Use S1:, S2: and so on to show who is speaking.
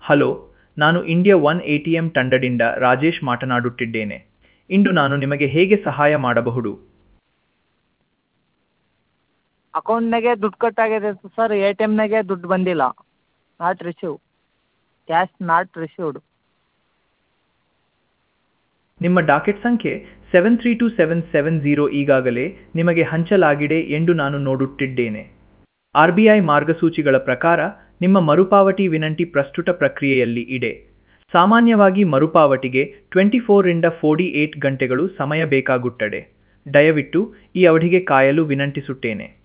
S1: hello ನಾನು India one A T M ತಂಡದಿಂದ ರಾಜೇಶ್ ಮಾತನಾಡುತ್ತಿದ್ದೇನೆ ಇಂದು ನಾನು ನಿಮಗೆ ಹೇಗೆ ಸಹಾಯ ಮಾಡಬಹುದು
S2: ಅಕೌಂಟ್ನಾಗೆ ದುಡ್ಡು ಕಟ್ಟಾಗಿದೆ ಸರ್ ಎ ಟಿ ಎಮ್ನಾಗೆ ದುಡ್ಡು ಬಂದಿಲ್ಲ not receive cash not received
S1: ನಿಮ್ಮ ಡಾಕೆಟ್ ಸಂಖ್ಯೆ seven three two seven seven zero ಈಗಾಗಲೇ ನಿಮಗೆ ಹಂಚಲಾಗಿದೆ ಎಂದು ನಾನು ನೋಡುತ್ತಿದ್ದೇನೆ ಆರ್ ಬಿ ಐ ಮಾರ್ಗಸೂಚಿಗಳ ಪ್ರಕಾರ ನಿಮ್ಮ ಮರುಪಾವತಿ ವಿನಂತಿ ಪ್ರಸ್ತುತ ಪ್ರಕ್ರಿಯೆಯಲ್ಲಿ ಇದೆ ಸಾಮಾನ್ಯವಾಗಿ ಮರುಪಾವತಿಗೆ ಟ್ವೆಂಟಿ ಫೋರಿಂದ ಫೋರ್ಟಿ ಏಟ್ ಗಂಟೆಗಳು ಸಮಯ ಬೇಕಾಗುತ್ತದೆ ದಯವಿಟ್ಟು ಈ ಅವಧಿಗೆ ಕಾಯಲು ವಿನಂತಿಸುತ್ತೇನೆ